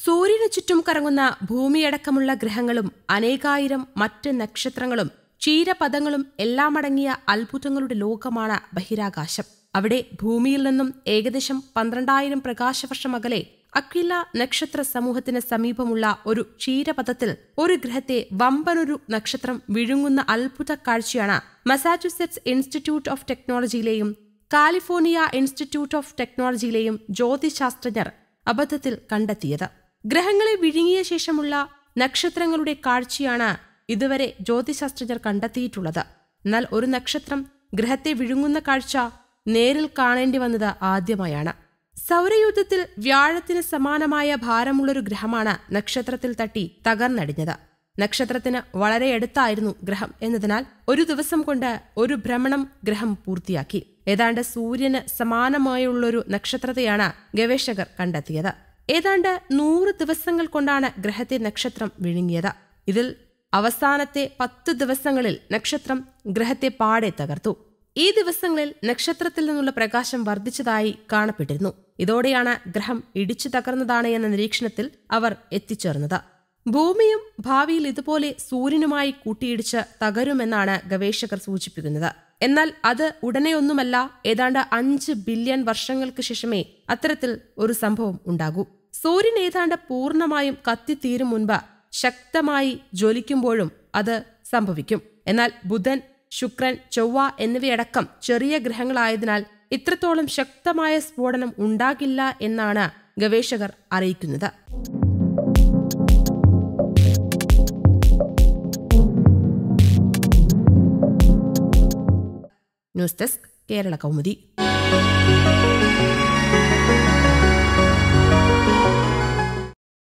സൂര്യനു ചുറ്റും കറങ്ങുന്ന ഭൂമിയടക്കമുള്ള ഗ്രഹങ്ങളും അനേകായിരം മറ്റ് നക്ഷത്രങ്ങളും ക്ഷീരപഥങ്ങളും എല്ലാമടങ്ങിയ അത്ഭുതങ്ങളുടെ ലോകമാണ് ബഹിരാകാശം അവിടെ ഭൂമിയിൽ നിന്നും ഏകദേശം പന്ത്രണ്ടായിരം പ്രകാശവർഷം അകലെ അക്വില നക്ഷത്ര സമൂഹത്തിന് സമീപമുള്ള ഒരു ക്ഷീരപഥത്തിൽ ഒരു ഗ്രഹത്തെ വമ്പനൊരു നക്ഷത്രം വിഴുങ്ങുന്ന അത്ഭുത കാഴ്ചയാണ് മസാച്യുസെറ്റ്സ് ഇൻസ്റ്റിറ്റ്യൂട്ട് ഓഫ് ടെക്നോളജിയിലെയും കാലിഫോർണിയ ഇൻസ്റ്റിറ്റ്യൂട്ട് ഓഫ് ടെക്നോളജിയിലെയും ജ്യോതിശാസ്ത്രജ്ഞർ അബദ്ധത്തിൽ കണ്ടെത്തിയത് ഗ്രഹങ്ങളെ വിഴുങ്ങിയ ശേഷമുള്ള നക്ഷത്രങ്ങളുടെ കാഴ്ചയാണ് ഇതുവരെ ജ്യോതിശാസ്ത്രജ്ഞർ കണ്ടെത്തിയിട്ടുള്ളത് എന്നാൽ ഒരു നക്ഷത്രം ഗ്രഹത്തെ വിഴുങ്ങുന്ന കാഴ്ച നേരിൽ കാണേണ്ടി വന്നത് ആദ്യമായാണ് സൗരയൂഥത്തിൽ വ്യാഴത്തിന് സമാനമായ ഭാരമുള്ളൊരു ഗ്രഹമാണ് നക്ഷത്രത്തിൽ തട്ടി തകർന്നടിഞ്ഞത് നക്ഷത്രത്തിന് വളരെ അടുത്തായിരുന്നു ഗ്രഹം എന്നതിനാൽ ഒരു ദിവസം കൊണ്ട് ഒരു ഭ്രമണം ഗ്രഹം പൂർത്തിയാക്കി ഏതാണ്ട് സൂര്യന് സമാനമായുള്ളൊരു നക്ഷത്രത്തെയാണ് ഗവേഷകർ കണ്ടെത്തിയത് ഏതാണ്ട് നൂറ് ദിവസങ്ങൾ കൊണ്ടാണ് ഗ്രഹത്തെ നക്ഷത്രം വിഴുങ്ങിയത് ഇതിൽ അവസാനത്തെ പത്ത് ദിവസങ്ങളിൽ നക്ഷത്രം ഗ്രഹത്തെ പാടെ തകർത്തു ഈ ദിവസങ്ങളിൽ നക്ഷത്രത്തിൽ നിന്നുള്ള പ്രകാശം വർദ്ധിച്ചതായി കാണപ്പെട്ടിരുന്നു ഇതോടെയാണ് ഗ്രഹം ഇടിച്ചു തകർന്നതാണ് എന്ന നിരീക്ഷണത്തിൽ അവർ എത്തിച്ചേർന്നത് ഭൂമിയും ഭാവിയിൽ ഇതുപോലെ സൂര്യനുമായി കൂട്ടിയിടിച്ച് തകരുമെന്നാണ് ഗവേഷകർ സൂചിപ്പിക്കുന്നത് എന്നാൽ അത് ഉടനെയൊന്നുമല്ല ഏതാണ്ട് അഞ്ച് ബില്യൺ വർഷങ്ങൾക്ക് ശേഷമേ അത്തരത്തിൽ ഒരു സംഭവം ഉണ്ടാകൂ സൂര്യൻ ഏതാണ്ട് പൂർണ്ണമായും കത്തിത്തീരും മുൻപ് ശക്തമായി ജ്വലിക്കുമ്പോഴും അത് സംഭവിക്കും എന്നാൽ ബുധൻ ശുക്രൻ ചൊവ്വ എന്നിവയടക്കം ചെറിയ ഗ്രഹങ്ങളായതിനാൽ ഇത്രത്തോളം ശക്തമായ സ്ഫോടനം ഉണ്ടാകില്ല എന്നാണ് ഗവേഷകർ അറിയിക്കുന്നത് ന്യൂസ് ഡെസ്ക് കേരള കൗമുദി